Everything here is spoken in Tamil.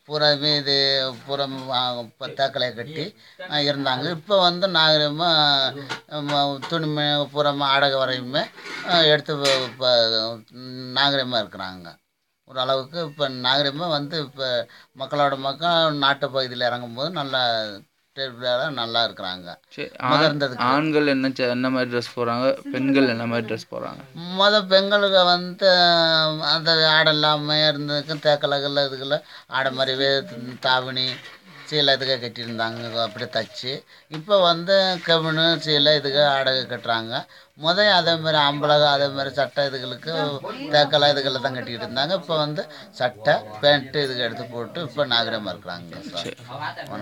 பூராமே இது பூரா இப்போ தேக்கலையை கட்டி அஹ், இருந்தாங்க இப்போ வந்து நாகரிகமாக துணிமை பூரா ஆடக வரையுமே அஹ், எடுத்து இப்போ நாகரிகமாக இருக்கிறாங்க ஓரளவுக்கு இப்போ நாகரிகமாக வந்து இப்போ மக்களோட மக்கள் நாட்டு பகுதியில் இறங்கும்போது நல்லா டெரிபிளாக நல்லா இருக்கிறாங்க சரி முத ஆண்- இருந்ததுக்கு. ஆண்கள் என்ன ச- என்ன மாதிரி ட்ரெஸ் போடுறாங்க பெண்கள் என்ன மாதிரி ட்ரெஸ் போடுறாங்க முத பெண்களுக்கு வந்து அந்த ஆடை இல்லாமல் இருந்ததுக்கு தேக்கலகல்ல இதுக்குள்ள ஆடை மாதிரிவே தாவணி சீலை இதுக கட்டியிருந்தாங்க அப்படியே தச்சு இப்போ வந்து கவுனு சீலை இதுக ஆடை கட்டுறாங்க முத அதே மாதிரி ஆம்பளை அதே மாதிரி சட்டை இதுகளுக்கு தேக்கலை இதுகளில் தான் கட்டிக்கிட்டு இருந்தாங்க இப்போ வந்து சட்டை பேண்ட்டு இதுக்கு எடுத்து போட்டு இப்போ நாகரிகமாக இருக்கிறாங்க சார்